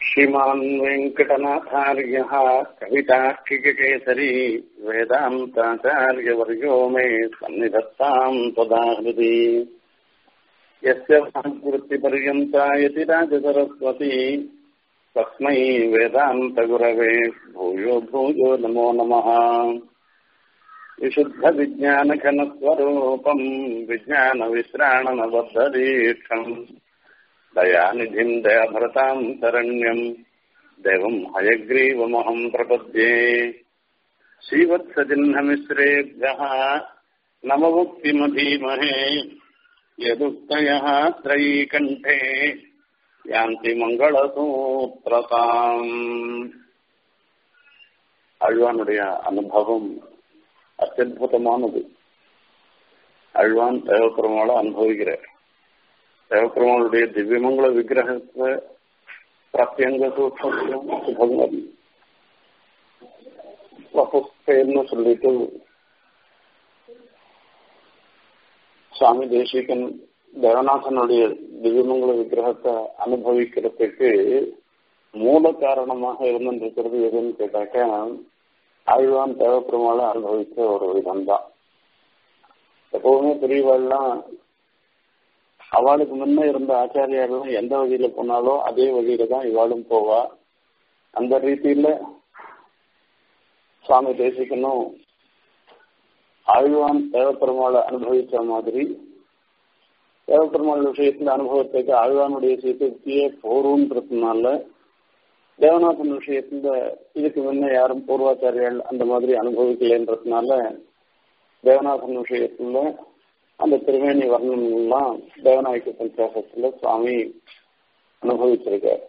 श्रीमान् वेङ्कटनाथार्यः कवितार्किककेसरी वेदान्ताचार्यवर्यो मे सन्निधत्ताम् तदा हृदि यस्य वृत्तिपर्यन्ता यति राजसरस्वती तस्मै वेदान्तगुरवे भूयो भूयो नमो नमः विशुद्धविज्ञानघनस्वरूपम् विज्ञानविश्राणनबद्धदीक्षम् दयानिधिम् दयाभरताम् शरण्यम् देवम् हयग्रीवमहम् प्रपद्ये श्रीवत्सजिह्नमिश्रेभ्यः नममुक्तिमधीमहे यदुक्तयः त्रयीकण्ठे யாந்தி மங்களசூத்திரதாம் அழ்வானுடைய அனுபவம் அத்தியுதமானது அழ்வான் தேவப்பெருமாளை அனுபவிக்கிறார் தேவப்பெருமாளுடைய திவ்யமங்கள விக்கிரகத்தை பிரத்யங்க சூட்சம் சுபங்கள் வசுஸ்தேன்னு சொல்லிட்டு சுவாமி தேசிகன் தேவநாதனுடைய திவ்யமங்கல விக்கிரகத்தை அனுபவிக்கிறதுக்கு மூல காரணமாக இருந்திருக்கிறது எதுன்னு கேட்டாக்க ஆழ்வான் தேவப்பெருமாளை அனுபவிச்ச ஒரு விதம் தான் எப்பவுமே பெரியவாள்லாம் அவளுக்கு முன்ன இருந்த ஆச்சாரியாலும் எந்த வழியில போனாலோ அதே வழியில தான் இவாளும் போவா அந்த ரீதியில சுவாமி தேசிக்கணும் ஆழ்வான் தேவப்பெருமாளை அனுபவிச்ச மாதிரி தேவப்பெருமாள் விஷயத்துல அனுபவத்துக்கு ஆழ்வானுடைய சீர்திருப்தியே போருன்றதுனால தேவநாதன் விஷயத்துல இதுக்கு முன்ன யாரும் பூர்வாச்சாரியால் அந்த மாதிரி அனுபவிக்கலைன்றதுனால தேவநாதன் விஷயத்துல அந்த திருவேணி வர்ணனங்கள்லாம் தேவநாயக பஞ்சாசத்துல சுவாமி அனுபவிச்சிருக்கார்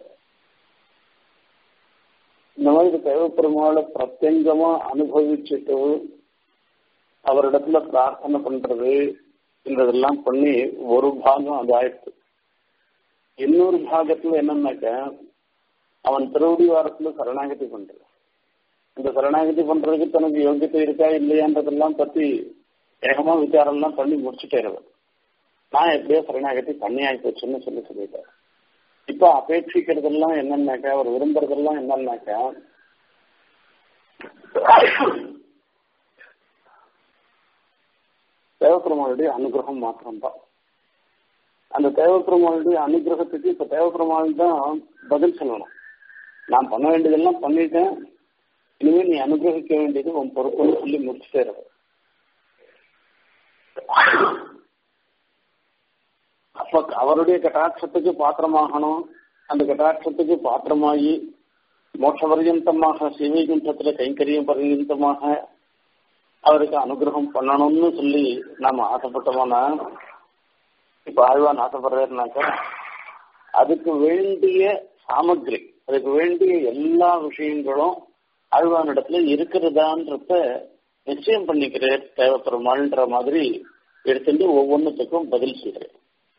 இந்த மாதிரி தேவப்பெருமாளை பிரத்யங்கமா அனுபவிச்சுட்டு அவரிடத்துல பிரார்த்தனை பண்றது என்றதெல்லாம் பண்ணி ஒரு பாகம் அது ஆயிடுச்சு இன்னொரு பாகத்துல என்னன்னாக்க அவன் திருவடி வாரத்துல சரணாகதி பண்றான் இந்த சரணாகதி பண்றதுக்கு தனக்கு யோகியத்தை இருக்கா இல்லையான்றதெல்லாம் பத்தி ஏகமா விசாரம்லாம் பண்ணி முடிச்சுட்டேருவன் நான் எப்படியோ சரணாகதி பண்ணி ஆயிப்போச்சுன்னு சொல்லி சொல்லிட்டேன் இப்ப அபேட்சிக்கிறதெல்லாம் என்னன்னாக்கா அவர் விரும்புறதெல்லாம் என்னன்னாக்கா தேவப்பெருமாளுடைய அனுகிரகம் மாத்திரம்தான் அந்த தேவப்பெருமாளுடைய அனுகிரகத்துக்கு இப்ப தேவப்பெருமாள் தான் பதில் சொல்லணும் நான் பண்ண வேண்டியதெல்லாம் பண்ணிட்டேன் இனிமே நீ அனுகிரகிக்க வேண்டியது உன் பொறுப்புன்னு சொல்லி முடிச்சுட்டே இருக்க அப்ப அவருடைய கட்டாட்சத்துக்கு பாத்திரமாகணும் அந்த கட்டாட்சத்துக்கு பாத்திரமாகி மோட்ச பர்யந்தமாக சிவைகுண்டத்துல கைங்கரியம் பர்யந்தமாக அவருக்கு அனுகிரகம் பண்ணணும்னு சொல்லி நாம ஆசைப்பட்டோம்னா இப்ப ஆழ்வான் ஆசைப்படுறாருனாக்கா அதுக்கு வேண்டிய சாமக்ரி அதுக்கு வேண்டிய எல்லா விஷயங்களும் ஆழ்வானிடத்துல இருக்கிறதான்றத நிச்சயம் பண்ணிக்கிறேன் தேவைப்படுமான்ற மாதிரி எடுத்துட்டு ஒவ்வொன்றுத்துக்கும் பதில் செய்கிறேன்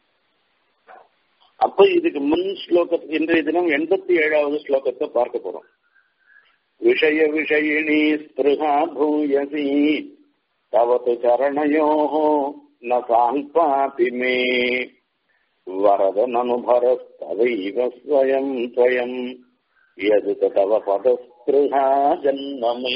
அப்ப இதுக்கு முன் ஸ்லோகத்துக்கு இன்றைய தினம் எண்பத்தி ஏழாவது ஸ்லோகத்தை பார்க்க போறோம் விஷய விஷயிணி ஸ்பிருகா பூயசி தவத்து சரணயோः न साल्पापि मे वरदननुभरस्तवैव स्वयं त्वयम् यदुत तव पदस्पृहा जन्ममे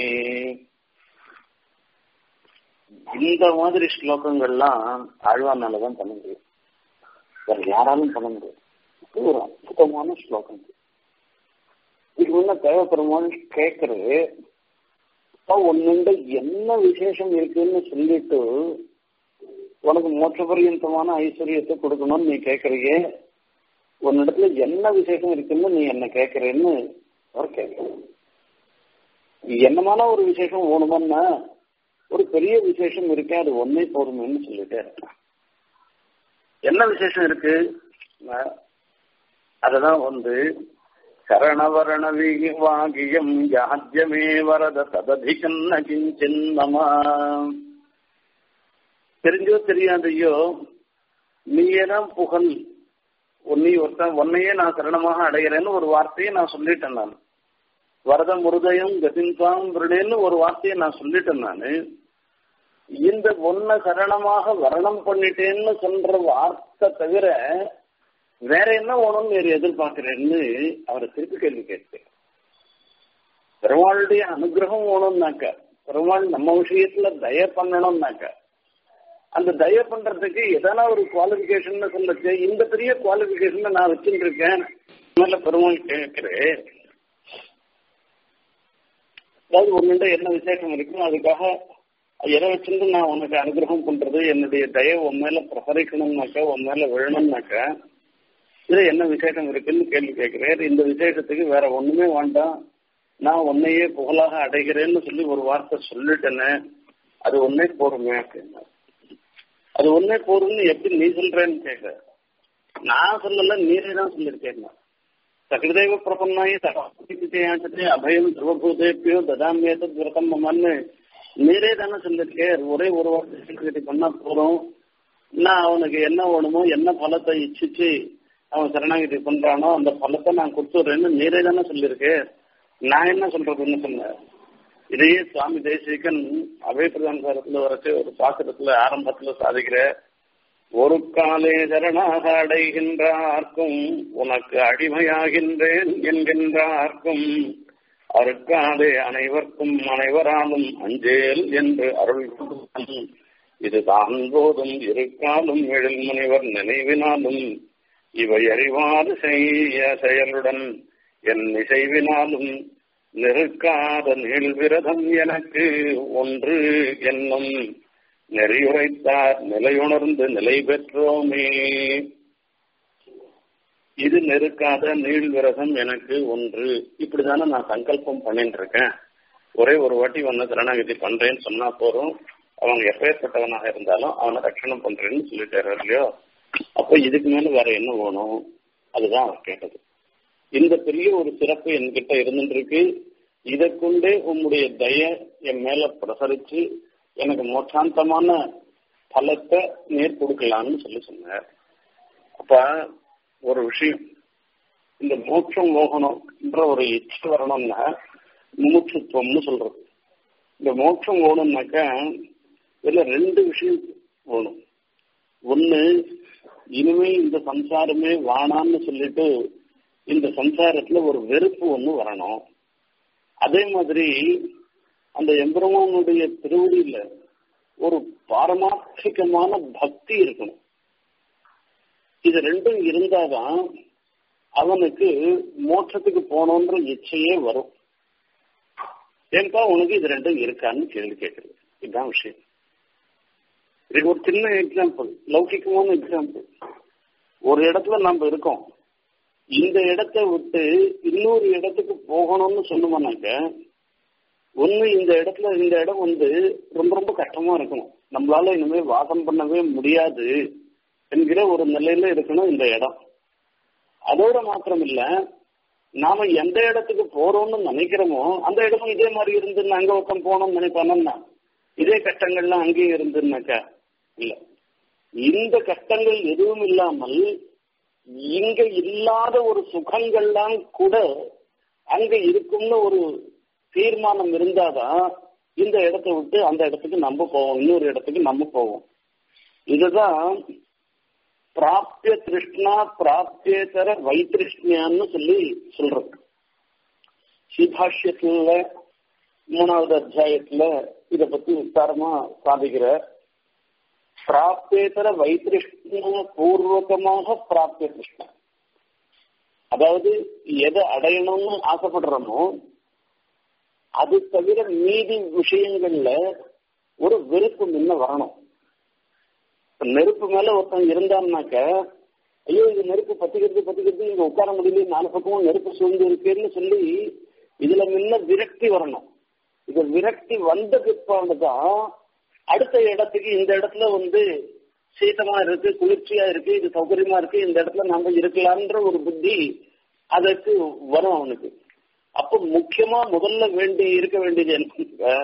இந்த மாதிரி ஸ்லோகங்கள்லாம் ஆழ்வானாலதான் பண்ண முடியும் வேற யாராலும் பண்ண முடியும் இது ஒரு அற்புதமான ஸ்லோகம் இது முன்ன தேவைப்படுமான்னு கேட்கறது உன்னுண்ட என்ன விசேஷம் இருக்குன்னு சொல்லிட்டு உனக்கு மோட்ச பரியந்தமான ஐஸ்வர்யத்தை கொடுக்கணும்னு நீ கேட்கறீங்க உன்னிடத்துல என்ன விசேஷம் இருக்குன்னு நீ என்ன கேட்கறேன்னு அவர் கேட்கணும் என்னமான ஒரு விசேஷம் வேணுமன்னா ஒரு பெரிய விசேஷம் இருக்கே அது ஒன்னே போதும்னு சொல்லிட்டே இருக்கான் என்ன விசேஷம் இருக்கு அததான் வந்து சரணவரண வாகியம் யாத்தியமே வரத தததிகன்ன கிஞ்சின் மமா தெரிஞ்சோ தெரியாதையோ நீயேதான் புகழ் உன்னை ஒருத்தன் உன்னையே நான் சரணமாக அடைகிறேன்னு ஒரு வார்த்தையை நான் சொல்லிட்டேன் நான் வரத முருதயம் கதின்பாம் விருடேன்னு ஒரு வார்த்தையை நான் சொல்லிட்டேன் நான் இந்த ஒன்ன சரணமாக வரணம் பண்ணிட்டேன்னு சொல்ற வார்த்தை தவிர வேற என்ன வேணும்னு வேறு எதிர்பார்க்கிறேன்னு அவரை திருப்பி கேள்வி கேட்கிறேன் பெருமாளுடைய அனுகிரகம் வேணும்னாக்க பெருமாள் நம்ம விஷயத்துல தய பண்ணணும்னாக்க அந்த தய பண்றதுக்கு எதனா ஒரு குவாலிபிகேஷன் சொல்லுச்சு இந்த பெரிய குவாலிபிகேஷன் நான் வச்சுட்டு இருக்கேன் மேல பெருமாள் கேட்கிறேன் அதாவது உன்னிட்ட என்ன விசேஷம் இருக்கும் அதுக்காக எதை வச்சிருந்து நான் உனக்கு அனுகிரகம் பண்றது என்னுடைய தய உன் மேல பிரசரிக்கணும்னாக்க உன் மேல விழணும்னாக்க இதுல என்ன விசேஷம் இருக்குன்னு கேள்வி கேட்கிறேன் இந்த விசேஷத்துக்கு வேற ஒண்ணுமே வேண்டாம் நான் உன்னையே புகழாக அடைகிறேன்னு சொல்லி ஒரு வார்த்தை சொல்லிட்டேனே அது ஒன்னே போருமே அப்படின்னா அது ஒன்னே போரும்னு எப்படி நீ சொல்றேன்னு கேட்க நான் சொல்லல நீரே தான் சொல்லியிருக்கேன் சகிருதேவ பிரபன்னாயி சகாச்சே அபயம் சர்வபூதேப்பியோ ததாமியத்தத் விரதம் மமன்னு நீரே தானே சொல்லியிருக்கேன் ஒரே ஒரு வார்த்தை பண்ணா போறோம் நான் அவனுக்கு என்ன வேணுமோ என்ன பலத்தை இச்சிச்சு அவன் சரணாகிதி பண்றானோ அந்த பலத்தை நான் கொடுத்துட்றேன்னு நீரே தானே சொல்லியிருக்கேன் நான் என்ன சொல்றதுன்னு சொன்னேன் இதையே சுவாமி தேசிகன் அபய பிரதான வரச்சு ஒரு பாத்திரத்துல ஆரம்பத்துல சாதிக்கிற ஒரு காலே சரணாக அடைகின்றார்க்கும் உனக்கு அடிமையாகின்றேன் என்கின்றார்க்கும் அறுக்காதே அனைவர்க்கும் அனைவராலும் அஞ்சேல் என்று அருள் இது தான் போதும் இருக்காலும் எழில் முனிவர் நினைவினாலும் இவை அறிவாறு செய்ய செயலுடன் என் இசைவினாலும் நெருக்காத நீள்விரதம் எனக்கு ஒன்று என்னும் நெறியுரைத்தார் நிலையுணர்ந்து நிலை பெற்றோமே இது நெருக்காத நீள் விரதம் எனக்கு ஒன்று இப்படிதானே நான் சங்கல்பம் பண்ணிட்டு இருக்கேன் ஒரே ஒரு வாட்டி வந்து சரணாகதி பண்றேன்னு சொன்னா போறோம் அவங்க எப்பேற்பட்டவனாக இருந்தாலும் அவனை ரட்சணம் பண்றேன்னு சொல்லிட்டாரு இல்லையோ அப்ப இதுக்கு மேல வேற என்ன வேணும் அதுதான் அவர் கேட்டது இந்த பெரிய ஒரு சிறப்பு என்கிட்ட இருந்துருக்கு இதை கொண்டே உம்முடைய தய என் மேல பிரசரிச்சு எனக்கு மோட்சாந்தமான பலத்தை நேர் கொடுக்கலாம்னு சொல்லி சொன்னார் அப்ப ஒரு விஷயம் இந்த மோட்சம் மோகனம்ன்ற ஒரு இச்சை வரணும்னா முமுட்சுத்துவம்னு சொல்றது இந்த மோட்சம் வேணும்னாக்க இதுல ரெண்டு விஷயம் வேணும் ஒண்ணு இனிமே இந்த சம்சாரமே வானான்னு சொல்லிட்டு இந்த சம்சாரத்துல ஒரு வெறுப்பு ஒண்ணு வரணும் அதே மாதிரி அந்த எம்பெருமானுடைய திருவடியில ஒரு பாரமார்த்திகமான பக்தி இருக்கணும் இது ரெண்டும் இருந்தாதான் அவனுக்கு மோட்சத்துக்கு போனோன்ற இச்சையே வரும் ஏன்பா உனக்கு இது ரெண்டும் இருக்கான்னு கேள்வி கேட்கறது இதுதான் விஷயம் இதுக்கு ஒரு சின்ன எக்ஸாம்பிள் லௌகிக்கமான எக்ஸாம்பிள் ஒரு இடத்துல நம்ம இருக்கோம் இந்த இடத்தை விட்டு இன்னொரு இடத்துக்கு போகணும்னு சொன்னோம்னாக்க ஒண்ணு இந்த இடத்துல இந்த இடம் வந்து ரொம்ப ரொம்ப கஷ்டமா இருக்கணும் நம்மளால இனிமே வாசம் பண்ணவே முடியாது என்கிற ஒரு நிலையில இருக்கணும் இந்த இடம் அதோட மாத்திரம் இல்ல நாம எந்த இடத்துக்கு போறோம்னு நினைக்கிறோமோ அந்த இடமும் இதே மாதிரி இருந்து அங்க பக்கம் போனோம்னு நினைப்பானோம்னா இதே கஷ்டங்கள்லாம் அங்கேயும் இருந்துன்னாக்கா இல்ல இந்த கஷ்டங்கள் எதுவும் இல்லாமல் இங்க இல்லாத ஒரு சுகங்கள்லாம் கூட அங்க இருக்கும்னு ஒரு தீர்மானம் இருந்தாதான் இந்த இடத்தை விட்டு அந்த இடத்துக்கு நம்ம போவோம் இன்னொரு இடத்துக்கு நம்ம போவோம் இதுதான் பிராப்திய திருஷ்ணா பிராப்தியேதர வைத்திருஷ்ணியான்னு சொல்லி சொல்றது ஸ்ரீபாஷ்யத்துல மூணாவது அத்தியாயத்துல இத பத்தி விஸ்தாரமா சாதிக்கிற பிராப்தேதர வைத்திருஷ்ண பூர்வகமாக பிராப்திய கிருஷ்ணா அதாவது எதை அடையணும்னு ஆசைப்படுறோமோ அது தவிர மீதி விஷயங்கள்ல ஒரு வெறுப்பு முன்ன வரணும் நெருப்பு மேல ஒருத்தன் இருந்தான்னாக்க ஐயோ இது நெருப்பு பத்திக்கிறது பத்திக்கிறது இங்க உட்கார முடியல நாலு பக்கமும் நெருப்பு சூழ்ந்து இருக்குன்னு சொல்லி இதுல முன்ன விரக்தி வரணும் இது விரக்தி வந்த பிற்பாடுதான் அடுத்த இடத்துக்கு இந்த இடத்துல வந்து சீதமா இருக்கு குளிர்ச்சியா இருக்கு இது சௌகரியமா இருக்கு இந்த இடத்துல நாம இருக்கலாம்ன்ற ஒரு புத்தி அதற்கு வரும் அவனுக்கு அப்ப முக்கியமா முதல்ல வேண்டி இருக்க வேண்டியது என்ன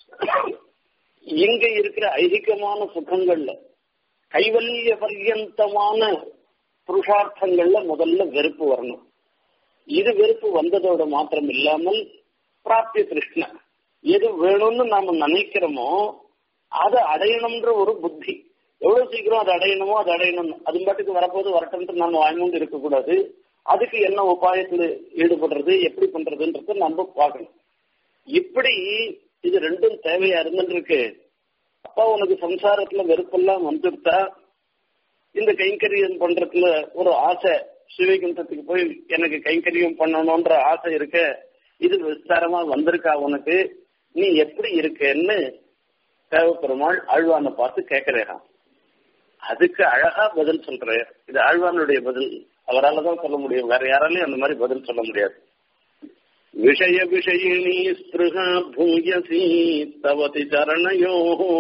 இங்க இருக்கிற ஐதிகமான சுகங்கள்ல கைவல்ய பர்யந்தமான புருஷார்த்தங்கள்ல முதல்ல வெறுப்பு வரணும் இது வெறுப்பு வந்ததோட மாத்திரம் இல்லாமல் பிராப்திய கிருஷ்ண எது வேணும்னு நாம நினைக்கிறோமோ அதை அடையணும்ன்ற ஒரு புத்தி எவ்வளவு சீக்கிரம் அதை அடையணுமோ அதை அடையணும் அது பாட்டுக்கு வரப்போது வரட்டும்ட்டு நம்ம வாங்கிட்டு இருக்கக்கூடாது அதுக்கு என்ன உபாயத்துல ஈடுபடுறது எப்படி பண்றதுன்றத நம்ம பார்க்கணும் இப்படி இது ரெண்டும் தேவையா இருந்துருக்கு அப்பா உனக்கு சம்சாரத்துல வெறுப்பெல்லாம் வந்துட்டா இந்த கைங்கரியம் பண்றதுல ஒரு ஆசை சிவகுண்டத்துக்கு போய் எனக்கு கைங்கரியம் பண்ணணும்ன்ற ஆசை இருக்க இது விஸ்தாரமா வந்திருக்கா உனக்கு நீ எப்படி இருக்கேன்னு தேவப்பெருமாள் ஆழ்வானை பார்த்து கேட்கிறேன் அதுக்கு அழகா பதில் சொல்றேன் இது ஆழ்வானுடைய பதில் அவரால் தான் சொல்ல முடியும் வேற யாராலையும் அந்த மாதிரி பதில் சொல்ல முடியாது விஷய விஷயினி ஸ்பிருகா பூயசி தவதி சரணயோ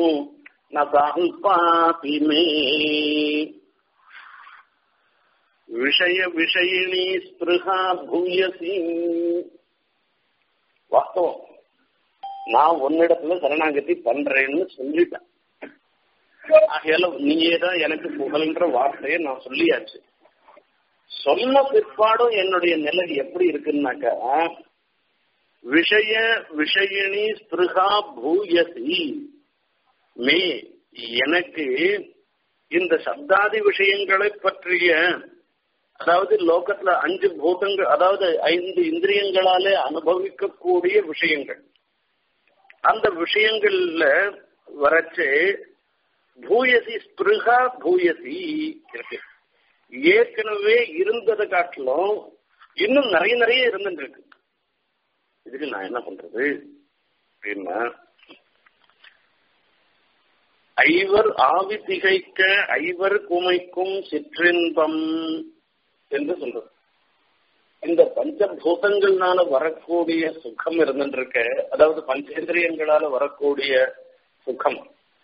நல்பாபி மே விஷய விஷயினி ஸ்பிருகா பூயசி வாஸ்தவம் நான் உன்னிடத்துல சரணாகதி பண்றேன்னு சொல்லிட்டேன் ஆகையால நீயே தான் எனக்கு புகழ்ன்ற வார்த்தையை நான் சொல்லியாச்சு சொன்ன பிற்பாடும் என்னுடைய நிலை எப்படி இருக்குன்னாக்கா விஷய விஷயினி ஸ்பிருகா பூயசி மே எனக்கு இந்த சப்தாதி விஷயங்களை பற்றிய அதாவது லோகத்துல அஞ்சு பூதங்கள் அதாவது ஐந்து இந்திரியங்களாலே அனுபவிக்கக்கூடிய விஷயங்கள் அந்த விஷயங்கள்ல வரச்சு பூயசி ஸ்பிருகா பூயசி இருக்கு ஏற்கனவே இருந்ததை காட்டிலும் இன்னும் நிறைய நிறைய இருந்துட்டு இருக்கு இதுக்கு நான் என்ன பண்றது அப்படின்னா ஐவர் ஆவி திகைக்க ஐவர் குமைக்கும் சிற்றின்பம் என்று சொல்றது இந்த பஞ்சபூதங்கள்னால வரக்கூடிய சுகம் இருந்துருக்க அதாவது பஞ்சேந்திரியங்களால வரக்கூடிய சுகம்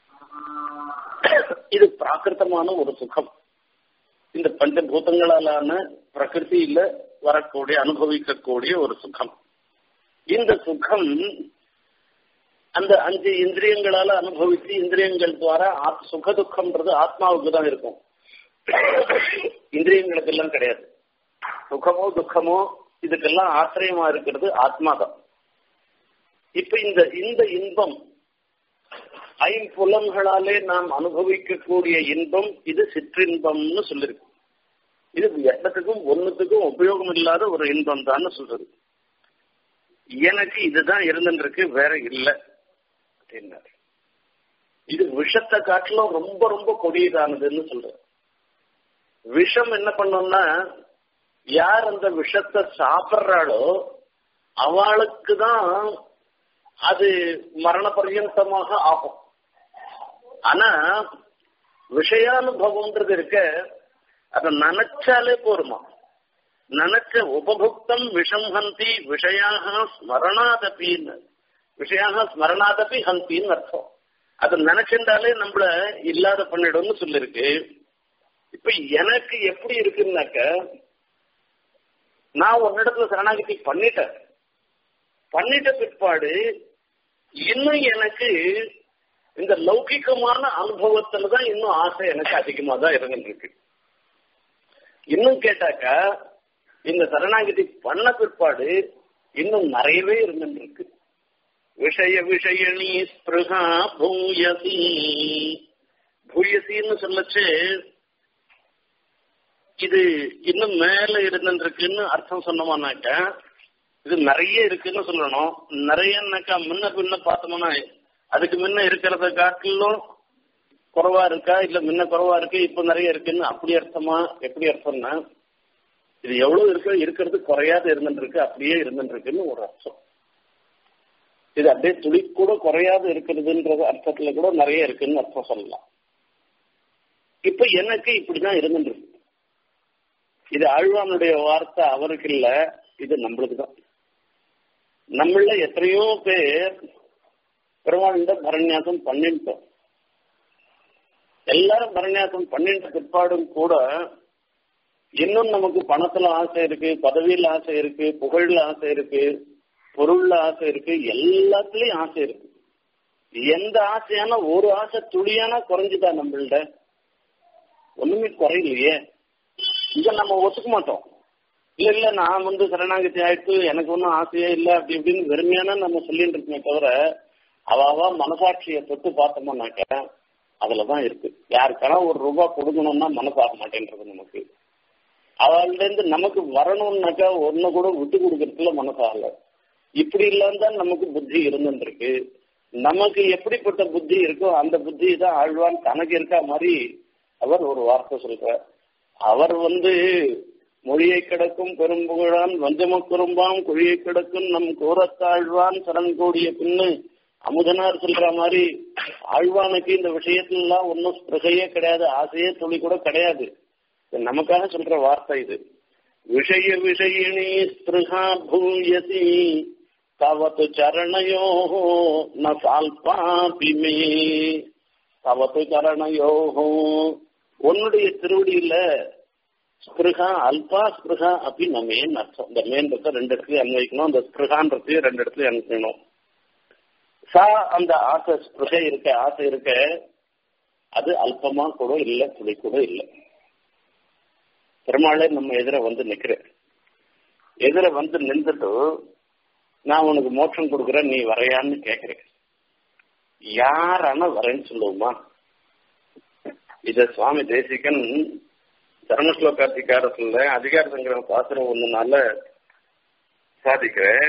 இது பிராகிருத்தமான ஒரு சுகம் இந்த பஞ்சபூதங்களாலான பிரகிருதியில வரக்கூடிய அனுபவிக்கக்கூடிய ஒரு சுகம் இந்த சுகம் அந்த அஞ்சு இந்திரியங்களால அனுபவித்து இந்திரியங்கள் துவாரா சுக துக்கம்ன்றது ஆத்மாவுக்கு தான் இருக்கும் இந்திரியங்களுக்கு எல்லாம் கிடையாது சுகமோ துக்கமோ இதுக்கெல்லாம் ஆசிரியமா இருக்கிறது ஆத்மா தான் இப்ப இந்த இந்த இன்பம் ஐம்புலன்களாலே நாம் அனுபவிக்கக்கூடிய இன்பம் இது சிற்றின்பம்னு சொல்லிருக்கு இது எண்ணத்துக்கும் ஒன்னுத்துக்கும் உபயோகம் இல்லாத ஒரு இன்பம் தான் சொல்றது எனக்கு இதுதான் இருந்துருக்கு வேற இல்லை அப்படின்னாரு இது விஷத்தை காட்டிலும் ரொம்ப ரொம்ப கொடியதானதுன்னு சொல்ற விஷம் என்ன பண்ணோம்னா யார் அந்த விஷத்தை சாப்பிட்றாளோ அவளுக்கு தான் அது மரண பர்யந்தமாக ஆகும் ஆனா விஷயானுபவம்ன்றது இருக்க அதை நினைச்சாலே போருமா நினைச்ச உபபுக்தம் விஷம் ஹந்தி விஷயாக ஸ்மரணாதபின்னு விஷயாக ஸ்மரணாதபி ஹந்தின்னு அர்த்தம் அதை நினைச்சிருந்தாலே நம்மள இல்லாத பண்ணிடும்னு சொல்லிருக்கு இப்ப எனக்கு எப்படி இருக்குன்னாக்க நான் உன்னிடத்துல சரணாகதி பண்ணிட்டேன் பண்ணிட்ட பிற்பாடு இன்னும் எனக்கு இந்த லௌகிகமான அனுபவத்துல தான் இன்னும் ஆசை எனக்கு அதிகமா தான் இருந்துருக்கு இன்னும் கேட்டாக்கா இந்த சரணாகதி பண்ண பிற்பாடு இன்னும் நிறையவே இருந்துருக்கு விஷய விஷயணி ஸ்பிருகா பூயசி பூயசின்னு சொல்லச்சு இது இன்னும் மேல இருந்துருக்குன்னு அர்த்தம் சொன்னோமானாக்க இது நிறைய இருக்குன்னு சொல்லணும் நிறையனாக்கா முன்ன பின்ன பார்த்தோம்னா அதுக்கு முன்ன இருக்கிறத காட்டிலும் குறைவா இருக்கா இல்ல முன்ன குறைவா இருக்கு இப்ப நிறைய இருக்குன்னு அப்படி அர்த்தமா எப்படி அர்த்தம்னா இது எவ்வளவு இருக்கு இருக்கிறது குறையாத இருந்துருக்கு அப்படியே இருந்துருக்குன்னு ஒரு அர்த்தம் இது அப்படியே துளி கூட குறையாத இருக்கிறதுன்றது அர்த்தத்துல கூட நிறைய இருக்குன்னு அர்த்தம் சொல்லலாம் இப்ப எனக்கு இப்படிதான் இருந்துருக்கு இது ஆழ்வானுடைய வார்த்தை அவருக்கு இல்ல இது நம்மளுக்கு தான் நம்மள எத்தனையோ பேர் பெருமாள் பரநியாசம் பண்ணிட்டோம் எல்லாரும் பரநியாசம் பண்ணிட்ட பிற்பாடும் கூட இன்னும் நமக்கு பணத்துல ஆசை இருக்கு பதவியில ஆசை இருக்கு புகழ்ல ஆசை இருக்கு பொருள்ல ஆசை இருக்கு எல்லாத்துலயும் ஆசை இருக்கு எந்த ஆசையான ஒரு ஆசை துளியானா குறைஞ்சுதா நம்மள்ட ஒண்ணுமே குறையிலையே இத நம்ம ஒத்துக்க மாட்டோம் இல்ல இல்ல நான் வந்து சரணாகதி ஆயிட்டு எனக்கு ஒன்றும் ஆசையே இல்லை அப்படி இப்படின்னு வெறுமையான நம்ம சொல்லிட்டு இருக்கோமே தவிர அவாவா மனசாட்சியை தொட்டு பார்த்தோம்னாக்க அதுலதான் இருக்கு யாருக்கான ஒரு ரூபாய் கொடுக்கணும்னா மனசு ஆக மாட்டேன்றது நமக்கு அவள்ல இருந்து நமக்கு வரணும்னாக்கா ஒன்னு கூட விட்டு கொடுக்கறதுல மனசாகல இப்படி இல்லாம நமக்கு புத்தி இருந்துருக்கு நமக்கு எப்படிப்பட்ட புத்தி இருக்கோ அந்த புத்தி தான் ஆழ்வான் தனக்கு இருக்கா மாதிரி அவர் ஒரு வார்த்தை சொல்றார் அவர் வந்து மொழியை கிடக்கும் பெரும்புகழான் வஞ்சம குறும்பாம் குழியை கிடக்கும் நம் கூறத்தாழ்வான் சரண் கூடிய பின்னு அமுதனார் சொல்ற மாதிரி ஆழ்வானுக்கு இந்த விஷயத்துல எல்லாம் ஒன்னும் ஸ்பிருகையே கிடையாது ஆசையே துளி கூட கிடையாது நமக்காக சொல்ற வார்த்தை இது விஷய விஷயினி ஸ்பிருகா பூயசி தவத்து சரணையோ ந சால்பாபிமே தவத்து சரணையோ உன்னுடைய திருவடியில ஸ்பிருகா அல்பா ஸ்பிருகா அப்படி நம்மேன்னு அர்த்தம் இந்த மேன்றத ரெண்டு இடத்துலயும் அன்வைக்கணும் அந்த ஸ்பிருகான்றதையும் ரெண்டு இடத்துலயும் அனுப்பிக்கணும் சா அந்த ஆசை ஸ்பிருகை இருக்க ஆசை இருக்க அது அல்பமா கூட இல்லை துளி கூட இல்லை பெருமாளே நம்ம எதிர வந்து நிக்கிறேன் எதிர வந்து நின்றுட்டு நான் உனக்கு மோட்சம் கொடுக்குறேன் நீ வரையான்னு கேக்குறேன் யாரான வரேன்னு சொல்லுவோமா இத சுவாமி தேசிகன் தர்மஸ்லோகாதிகாரத்துல அதிகார சங்கிரகம் பாத்திரம் ஒண்ணுனால சாதிக்கிறேன்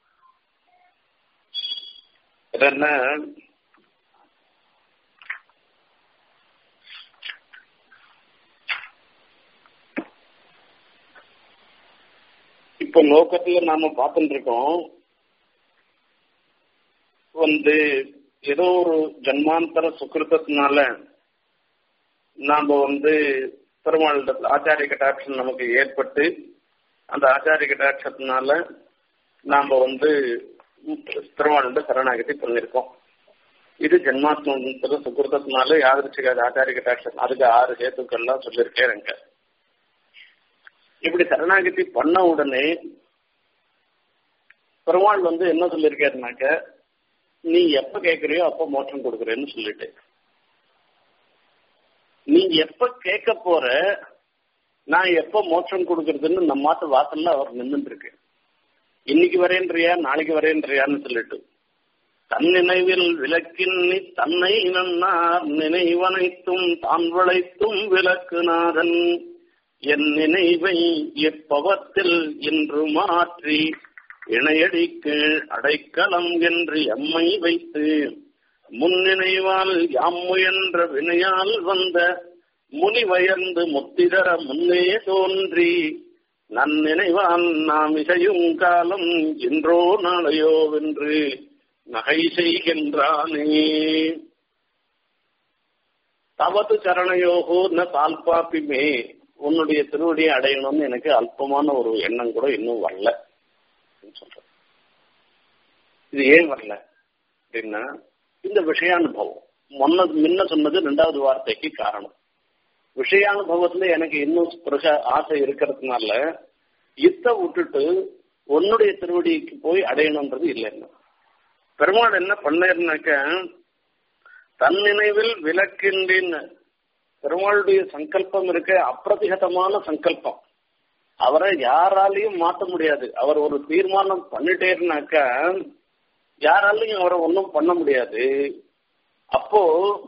என்ன இப்ப லோக்கத்துல நாம பார்த்துட்டு இருக்கோம் வந்து ஏதோ ஒரு ஜன்மாந்தர சுக்கிருத்தத்தினால நாம வந்து பெருமாள் ஆச்சாரிய கட்டாட்சம் நமக்கு ஏற்பட்டு அந்த ஆச்சாரிய கட்டாட்சத்தினால நாம வந்து பெருமாள் சரணாகதி பண்ணிருக்கோம் இது ஜென்மாத்ம சுக்கிருத்தத்தினால யாதிருச்சிக்காத ஆச்சாரிய கட்டாட்சம் அதுக்கு ஆறு ஹேத்துக்கள்லாம் சொல்லியிருக்கேன் எனக்கு இப்படி சரணாகதி பண்ண உடனே பெருமாள் வந்து என்ன சொல்லியிருக்காருனாக்க நீ எப்ப கேட்கறியோ அப்ப மோட்சம் கொடுக்குறேன்னு சொல்லிட்டு நீ எப்ப கேட்க போற நான் எப்ப மோட்சம் கொடுக்கறதுன்னு நம்ம மாத்த வாசல்ல அவர் நின்றுட்டு இருக்கு இன்னைக்கு வரேன்றியா நாளைக்கு வரேன்றியான்னு சொல்லிட்டு தன் நினைவில் விளக்கின்னி தன்னை நன்னார் நினைவனைத்தும் தான் வளைத்தும் விளக்குநாதன் என் நினைவை எப்பவத்தில் என்று மாற்றி இணையடிக்கு அடைக்கலம் என்று எம்மை வைத்து முன்னினைவால் யாம் முயன்ற வினையால் வந்த முனிவயர்ந்து முத்திதர முன்னே தோன்றி நன்னினைவால் நாம் இசையும் காலம் என்றோ நாளையோ வென்று நகை செய்கின்றானே தவது சரணையோகோ ந சால்பாப்பிமே உன்னுடைய திருவடியை அடையணும்னு எனக்கு அல்பமான ஒரு எண்ணம் கூட இன்னும் வரல சொல்ற இது ஏன் வரல அப்படின்னா இந்த விஷயானுபவம் முன்ன முன்ன சொன்னது ரெண்டாவது வார்த்தைக்கு காரணம் விஷயானுபவத்துல எனக்கு இன்னும் ஸ்பிருக ஆசை இருக்கிறதுனால இத்த விட்டுட்டு உன்னுடைய திருவடிக்கு போய் அடையணுன்றது இல்லைன்னா பெருமாள் என்ன பண்ணாருனாக்க தன் நினைவில் விளக்கின்றேன்னு பெருமாளுடைய சங்கல்பம் இருக்க அப்பிரதிகதமான சங்கல்பம் அவரை யாராலையும் மாற்ற முடியாது அவர் ஒரு தீர்மானம் பண்ணிட்டேருனாக்கா யாராலையும் அவரை ஒன்றும் பண்ண முடியாது அப்போ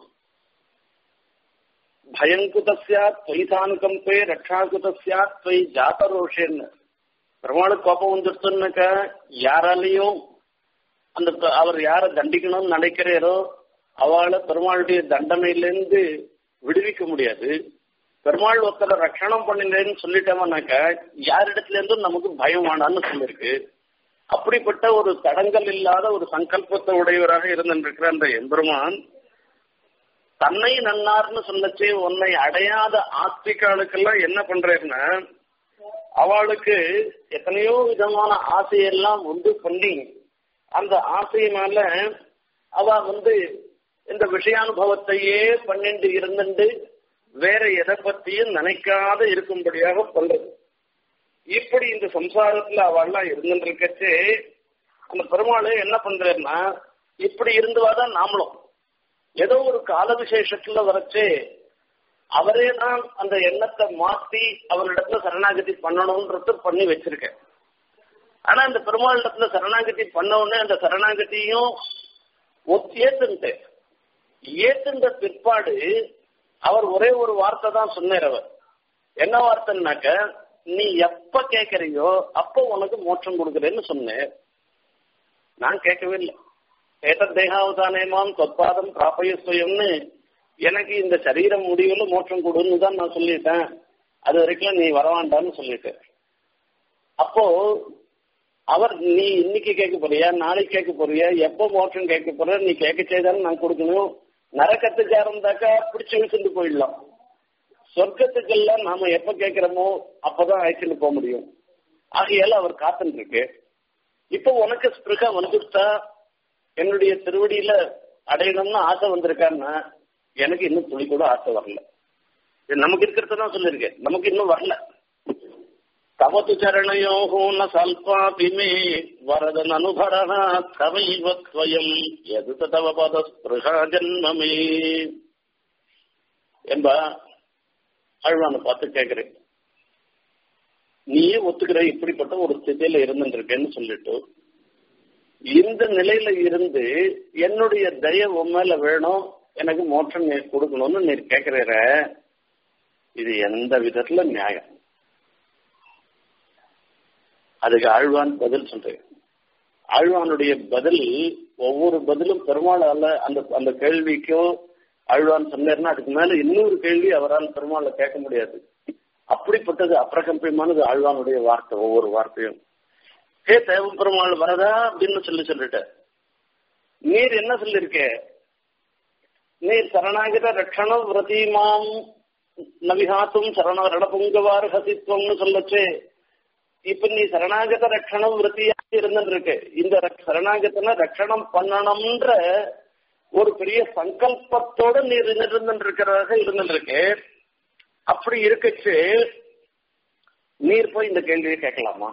பயங்குதஸ்யா துவைதானுகம்பே ரட்சாகுதஸ்யா துவை ஜாத்தரோஷேன்னு பெருமாளுக்கு கோபம் வந்துருச்சுன்னாக்கா யாராலையும் அந்த அவர் யாரை தண்டிக்கணும்னு நினைக்கிறாரோ அவளை பெருமாளுடைய தண்டனையிலேருந்து விடுவிக்க முடியாது பெருமாள் ஒருத்தரை ரட்சணம் பண்ணினேன்னு சொல்லிட்டோம்னாக்க யாரிடத்துல இருந்தும் நமக்கு பயம் வேணான்னு சொல்லியிருக்கு அப்படிப்பட்ட ஒரு தடங்கல் இல்லாத ஒரு சங்கல்பத்தை உடையவராக இருந்திருக்கிற அந்த எம்பெருமான் தன்னை நன்னார்னு சொல்லச்சே உன்னை அடையாத ஆஸ்திகாளுக்கெல்லாம் என்ன பண்றேன்னா அவளுக்கு எத்தனையோ விதமான ஆசையெல்லாம் உண்டு பண்ணி அந்த ஆசையினால அவ வந்து இந்த விஷயானுபவத்தையே பண்ணிட்டு இருந்துட்டு வேற எதை பத்தியும் நினைக்காத இருக்கும்படியாக பண்றது இப்படி இந்த சம்சாரத்துல அவெல்லாம் இருந்துட்டு இருக்கச்சே அந்த பெருமாள் என்ன பண்றாருன்னா இப்படி இருந்துவாதான் நாமளும் ஏதோ ஒரு கால விசேஷத்துல வரச்சே அவரே தான் அந்த எண்ணத்தை மாத்தி அவரிடத்துல சரணாகதி பண்ணணும்ன்றது பண்ணி வச்சிருக்கேன் ஆனா அந்த பெருமாள் இடத்துல சரணாகதி பண்ண உடனே அந்த சரணாகதியும் ஏத்துன்ட்டேன் ஏத்துன்ற பிற்பாடு அவர் ஒரே ஒரு வார்த்தை தான் சொன்னார் அவர் என்ன வார்த்தைன்னாக்க நீ எப்ப கேட்கறியோ அப்ப உனக்கு மோட்சம் கொடுக்குறேன்னு சொன்னேன் நான் கேட்கவே இல்லை ஏத்த தேகாவதானேமாம் தொற்பாதம் பிராப்பய சுயம்னு எனக்கு இந்த சரீரம் முடிவுல மோட்சம் கொடுன்னு தான் நான் சொல்லிட்டேன் அது வரைக்கும் நீ வரவாண்டான்னு சொல்லிட்டேன் அப்போ அவர் நீ இன்னைக்கு கேட்க போறியா நாளைக்கு கேட்க போறியா எப்போ மோட்சம் கேட்க போற நீ கேட்க செய்தாலும் நான் கொடுக்கணும் நரக்கத்துக்கு இருந்தாக்கா பிடிச்சு இழுத்துட்டு போயிடலாம் சொர்க்கத்துக்கெல்லாம் நாம எப்ப கேட்கிறோமோ அப்பதான் அழைச்சிட்டு போக முடியும் ஆகையால அவர் காத்துட்டு இருக்கு இப்போ உனக்கு ஸ்பிருகா வந்துட்டா என்னுடைய திருவடியில அடையணும்னு ஆசை வந்திருக்கான்னா எனக்கு இன்னும் துளி கூட ஆசை வரல இது நமக்கு இருக்கிறதான் சொல்லியிருக்கேன் நமக்கு இன்னும் வரல தவத்து சரணையோகோ ந சல்பாபி மே வரதன் அனுபரண தவைவ ஸ்வயம் எது தவ பத ஸ்பிருகா ஜன்மமே என்பா அழ்வான பார்த்து கேட்கிறேன் நீயே ஒத்துக்கிற இப்படிப்பட்ட ஒரு ஸ்திதியில இருந்துருக்கேன்னு சொல்லிட்டு இந்த நிலையில இருந்து என்னுடைய தய உன் மேல வேணும் எனக்கு மோட்சம் நீ கொடுக்கணும்னு நீ கேட்கிற இது எந்த விதத்துல நியாயம் அதுக்கு ஆழ்வான் பதில் சொல்றேன் ஆழ்வானுடைய பதில் ஒவ்வொரு பதிலும் பெருமாளால அந்த அந்த கேள்விக்கோ ஆழ்வான் சொன்னார்னா அதுக்கு மேல இன்னொரு கேள்வி அவரால் பெருமாளை கேட்க முடியாது அப்படிப்பட்டது அப்பிரகம்பியமானது ஆழ்வானுடைய வார்த்தை ஒவ்வொரு வார்த்தையும் ஹே தேவ பெருமாள் வரதா அப்படின்னு சொல்லி சொல்லிட்ட நீர் என்ன சொல்லிருக்க நீர் சரணாகித ரட்சணம் விரதீமாம் நவிகாத்தும் சரண ரணபுங்கவார் ஹசித்வம்னு சொல்லச்சு இப்ப நீ சரணாகத ரட்சணம் விருத்தியாக இருந்துட்டு இருக்கு இந்த சரணாகத்தனை ரட்சணம் பண்ணணும்ன்ற ஒரு பெரிய சங்கல்பத்தோட நீ இருந்துட்டு இருக்கிறதாக இருந்துட்டு இருக்கு அப்படி இருக்கச்சு நீர் போய் இந்த கேள்வியை கேட்கலாமா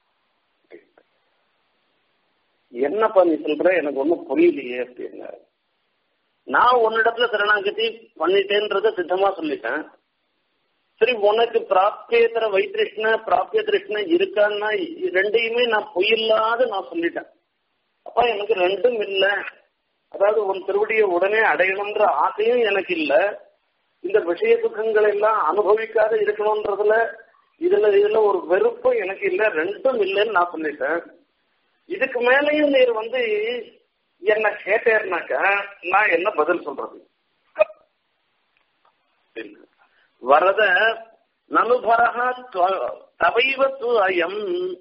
என்னப்பா நீ சொல்ற எனக்கு ஒன்றும் புரியலையே அப்படின்னு நான் உன்னிடத்துல சரணாகதி பண்ணிட்டேன்றத சித்தமா சொல்லிட்டேன் சரி உனக்கு பிராப்தியேத்தர வைத்திருஷ்ண பிராப்திய திருஷ்ண இருக்கான்னா ரெண்டையுமே நான் பொய்யில்லாத நான் சொல்லிட்டேன் அப்பா எனக்கு ரெண்டும் இல்லை அதாவது உன் திருவடியை உடனே அடையணும்ன்ற ஆசையும் எனக்கு இல்லை இந்த விஷய சுகங்கள் எல்லாம் அனுபவிக்காத இருக்கணும்ன்றதுல இதுல இதுல ஒரு வெறுப்பும் எனக்கு இல்லை ரெண்டும் இல்லைன்னு நான் சொல்லிட்டேன் இதுக்கு மேலேயும் நீர் வந்து என்ன கேட்டேன்னாக்கா நான் என்ன பதில் சொல்றது வரத நனுபரக தவைவ து அயம்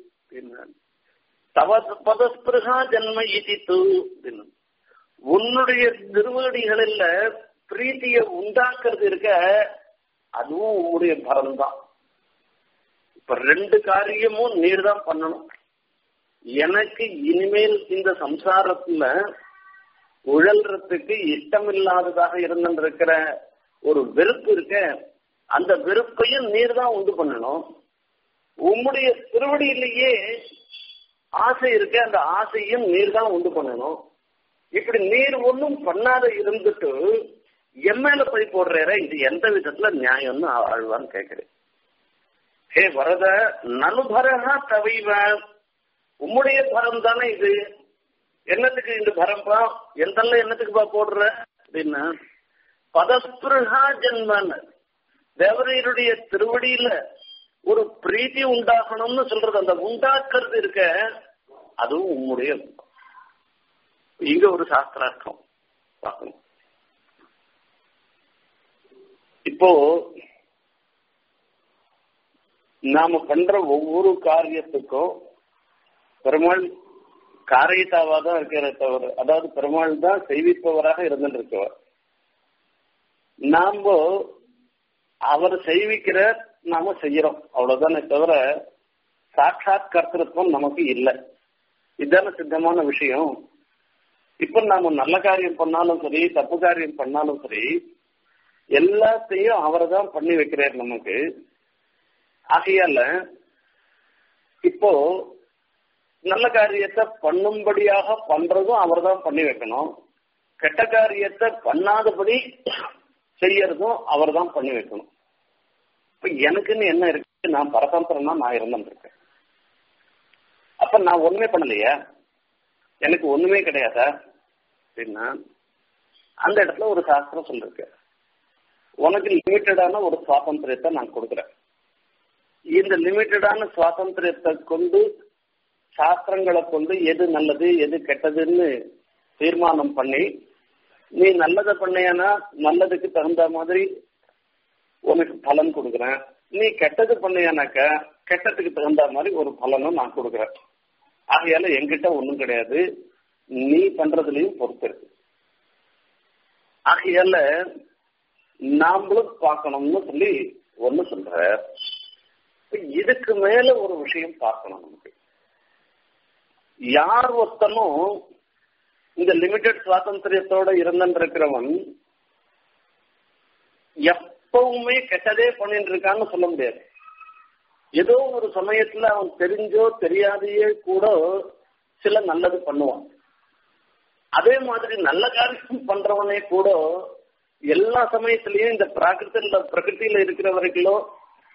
தவ பதஸ்பிருகா ஜன்ம இதி து உன்னுடைய திருவடிகளில் பிரீத்திய உண்டாக்குறது இருக்க அதுவும் உன்னுடைய பரம் தான் இப்ப ரெண்டு காரியமும் நீர் தான் பண்ணணும் எனக்கு இனிமேல் இந்த சம்சாரத்துல உழல்றதுக்கு இஷ்டமில்லாததாக இருந்திருக்கிற ஒரு வெறுப்பு இருக்க அந்த வெறுப்பையும் நீர் தான் உண்டு பண்ணணும் உம்முடைய திருவடியிலேயே ஆசை இருக்க அந்த ஆசையும் நீர் தான் உண்டு பண்ணணும் இப்படி நீர் ஒன்றும் பண்ணாத இருந்துட்டு என் மேல போய் போடுற இது எந்த விதத்துல நியாயம்னு ஆழ்வான்னு கேட்கிறேன் ஹே வரத நனுபரகா தவைவ உம்முடைய பரம் தானே இது என்னத்துக்கு இந்த பரம்பா எந்தல்ல என்னத்துக்குப்பா போடுற அப்படின்னா பதஸ்பிருகா ஜென்மன் தேவரையருடைய திருவடியில ஒரு பிரீத்தி உண்டாகணும்னு சொல்றது அந்த உண்டாக்குறது இருக்க அதுவும் உம்முடைய இங்க ஒரு சாஸ்திரார்த்தம் பார்க்கணும் இப்போ நாம பண்ற ஒவ்வொரு காரியத்துக்கும் பெருமாள் காரியத்தாவா தான் இருக்கிற தவிர அதாவது பெருமாள் தான் செய்விப்பவராக இருந்துட்டு இருக்கவர் நாம அவர் செய்விக்கிற நாம செய்யறோம் அவ்வளவுதானே தவிர சாட்சாத் கர்த்தத்துவம் நமக்கு இல்லை இதுதானே சித்தமான விஷயம் இப்ப நாம நல்ல காரியம் பண்ணாலும் சரி தப்பு காரியம் பண்ணாலும் சரி எல்லாத்தையும் அவர் தான் பண்ணி வைக்கிறார் நமக்கு ஆகையால இப்போ நல்ல காரியத்தை பண்ணும்படியாக பண்றதும் அவர் தான் பண்ணி வைக்கணும் கெட்ட காரியத்தை பண்ணாதபடி செய்யறதும் அவர் தான் பண்ணி வைக்கணும் இப்ப எனக்குன்னு என்ன இருக்கு நான் பரதந்திரம்னா நான் இருந்திருக்கேன் அப்ப நான் ஒண்ணுமே பண்ணலையா எனக்கு ஒண்ணுமே கிடையாதா அப்படின்னா அந்த இடத்துல ஒரு சாஸ்திரம் சொல்லிருக்கு உனக்கு லிமிட்டடான ஒரு சுவாதந்திரத்தை நான் கொடுக்குறேன் இந்த லிமிட்டடான சுவாதந்திரத்தை கொண்டு சாஸ்திரங்களை கொண்டு எது நல்லது எது கெட்டதுன்னு தீர்மானம் பண்ணி நீ நல்லதை பண்ணையானா நல்லதுக்கு தகுந்த மாதிரி உனக்கு பலன் கொடுக்குறேன் நீ கெட்டது பண்ணையானாக்க கெட்டதுக்கு தகுந்த மாதிரி ஒரு பலனும் நான் கொடுக்குறேன் ஆகையால என்கிட்ட ஒண்ணும் கிடையாது நீ பண்றதுலயும் பொறுத்து இருக்கு ஆகையால நாமளும் பார்க்கணும்னு சொல்லி ஒண்ணு சொல்ற இதுக்கு மேல ஒரு விஷயம் பார்க்கணும் நமக்கு யார் ஒருத்தனும் இந்த லிமிடெட் சுவாதந்திரியத்தோட இருந்திருக்கிறவன் எப்பவுமே கெட்டதே பண்ணிட்டு இருக்கான்னு சொல்ல முடியாது ஏதோ ஒரு சமயத்துல அவன் தெரிஞ்சோ தெரியாதையே கூட சில நல்லது பண்ணுவான் அதே மாதிரி நல்ல காரியம் பண்றவனே கூட எல்லா சமயத்திலயும் இந்த பிராகிருத்தில பிரகிருத்தில இருக்கிற வரைக்கும்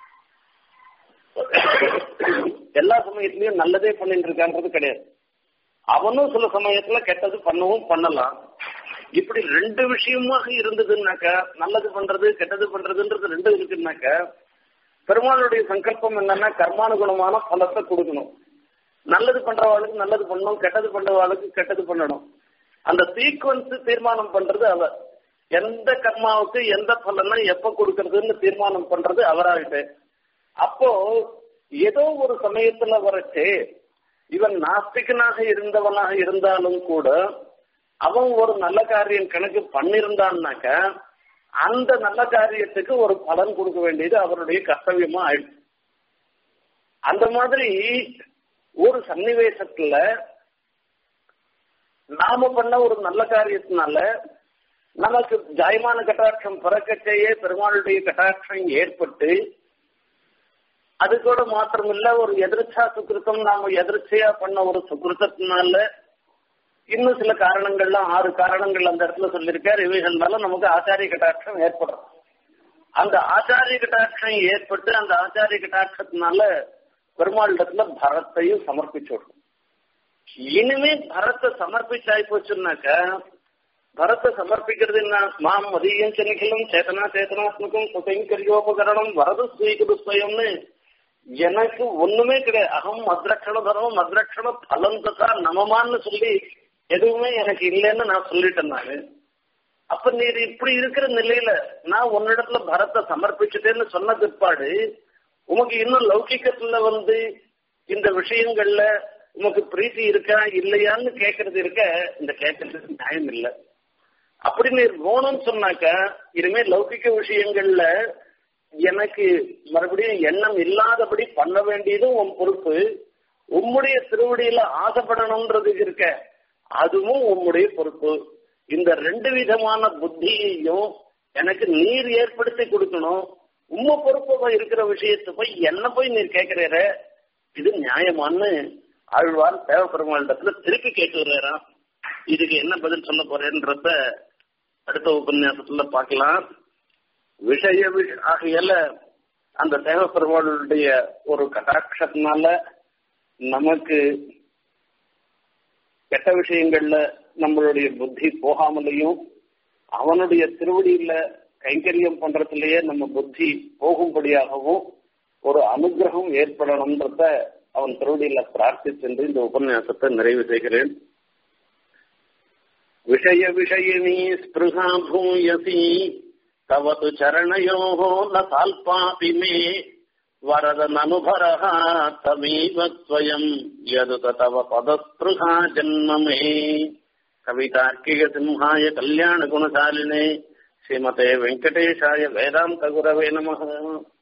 எல்லா சமயத்திலயும் நல்லதே பண்ணிட்டு இருக்கான்றது கிடையாது அவனும் சில சமயத்துல கெட்டது பண்ணவும் பண்ணலாம் இப்படி ரெண்டு விஷயமாக இருந்ததுன்னாக்கா நல்லது பண்றது கெட்டது பண்றதுன்றது ரெண்டு இருக்குன்னாக்கா பெருமாளுடைய சங்கல்பம் என்னன்னா கர்மானுகுணமான பலத்தை கொடுக்கணும் நல்லது பண்றவாளுக்கு நல்லது பண்ணணும் கெட்டது பண்றவாளுக்கு கெட்டது பண்ணணும் அந்த சீக்வன்ஸ் தீர்மானம் பண்றது அவர் எந்த கர்மாவுக்கு எந்த பலனை எப்ப கொடுக்கறதுன்னு தீர்மானம் பண்றது அவராகிட்டு அப்போ ஏதோ ஒரு சமயத்துல வரச்சு இவன் நாஸ்திகனாக இருந்தவனாக இருந்தாலும் கூட அவன் ஒரு நல்ல காரியம் கணக்கு பண்ணிருந்தான்னாக்க அந்த நல்ல காரியத்துக்கு ஒரு பலன் கொடுக்க வேண்டியது அவருடைய கர்த்தவியமா ஆயிடுச்சு அந்த மாதிரி ஒரு சன்னிவேசத்துல நாம பண்ண ஒரு நல்ல காரியத்தினால நமக்கு ஜாயமான கட்டாட்சம் பிறக்கச்சேயே பெருமாளுடைய கட்டாட்சம் ஏற்பட்டு அது கூட மாத்திரமில்ல ஒரு எதிர்ச்சா சுக்கிருத்தம் நாம எதிர்ச்சையா பண்ண ஒரு சுக்கிருத்தத்தினால இன்னும் சில காரணங்கள்லாம் ஆறு காரணங்கள் அந்த இடத்துல சொல்லியிருக்காரு இவைகள்னால நமக்கு ஆச்சாரிய கட்டாட்சம் ஏற்படும் அந்த ஆச்சாரிய கட்டாட்சம் ஏற்பட்டு அந்த ஆச்சாரிய கட்டாட்சத்தினால பெருமாளிடத்துல பரத்தையும் சமர்ப்பிச்சு விடணும் இனிமே பரத்தை சமர்ப்பிச்சாய் போச்சுன்னாக்க பரத்தை சமர்ப்பிக்கிறது என்ன மாம் மதியம் சென்னிகளும் சேதனா சேதனாத்மகம் சுகைங்கரியோபகரணம் வரது ஸ்வீகுது ஸ்வயம்னு எனக்கு ஒண்ணுமே கிடையாது அகம் மத்ரக்ஷண தரம் மத்ரக்ஷண பலம் தத்தா நமமான்னு சொல்லி எதுவுமே எனக்கு இல்லைன்னு நான் சொல்லிட்டேன் நானு அப்ப நீர் இப்படி இருக்கிற நிலையில நான் உன்னிடத்துல பரத்தை சமர்ப்பிச்சுட்டேன்னு சொன்ன பிற்பாடு உமக்கு இன்னும் லௌகிக்கத்துல வந்து இந்த விஷயங்கள்ல உமக்கு பிரீத்தி இருக்கா இல்லையான்னு கேட்கறது இருக்க இந்த கேட்கறதுக்கு நியாயம் இல்லை அப்படி நீர் போகணும்னு சொன்னாக்க இனிமே லௌகிக்க விஷயங்கள்ல எனக்கு மறுபடியும் எண்ணம் இல்லாதபடி பண்ண வேண்டியதும் உன் பொறுப்பு உம்முடைய திருவடியில ஆசைப்படணும்ன்றது இருக்க அதுவும் உம்முடைய பொறுப்பு இந்த ரெண்டு விதமான புத்தியையும் எனக்கு நீர் ஏற்படுத்தி கொடுக்கணும் உம்ம பொறுப்பா இருக்கிற விஷயத்தை போய் என்ன போய் நீர் கேட்கிறீர இது நியாயமான்னு ஆழ்வார் தேவப்பெருமாளிடத்துல திருப்பி கேட்டுறாராம் இதுக்கு என்ன பதில் சொல்ல போறேன்றத அடுத்த உபன்யாசத்துல பார்க்கலாம் விஷய ஆகையில அந்த தேவப்பெருமாளுடைய ஒரு கட்டாட்சத்தினால நமக்கு கெட்ட விஷயங்கள்ல நம்மளுடைய புத்தி போகாமலையும் அவனுடைய திருவடியில கைங்கரியம் பண்றதுலயே நம்ம புத்தி போகும்படியாகவும் ஒரு அனுகிரகம் ஏற்படணும்ன்றத அவன் திருவடியில பிரார்த்திச்சென்று இந்த உபன்யாசத்தை நிறைவு செய்கிறேன் விஷய விஷயினி ஸ்பிருகா பூயசி தவ து சரணயோ ந சால்பாபி மே வரதனனுபரः தமீவ ஸ்வயம் யது தவ பதஸ்பிருகா ஜன்ம மே கவிதார்க்கிக சிம்ஹாய கல்யாண குணசாலினே ஸ்ரீமதே வெங்கடேஷாய வேதாந்த குரவே நமः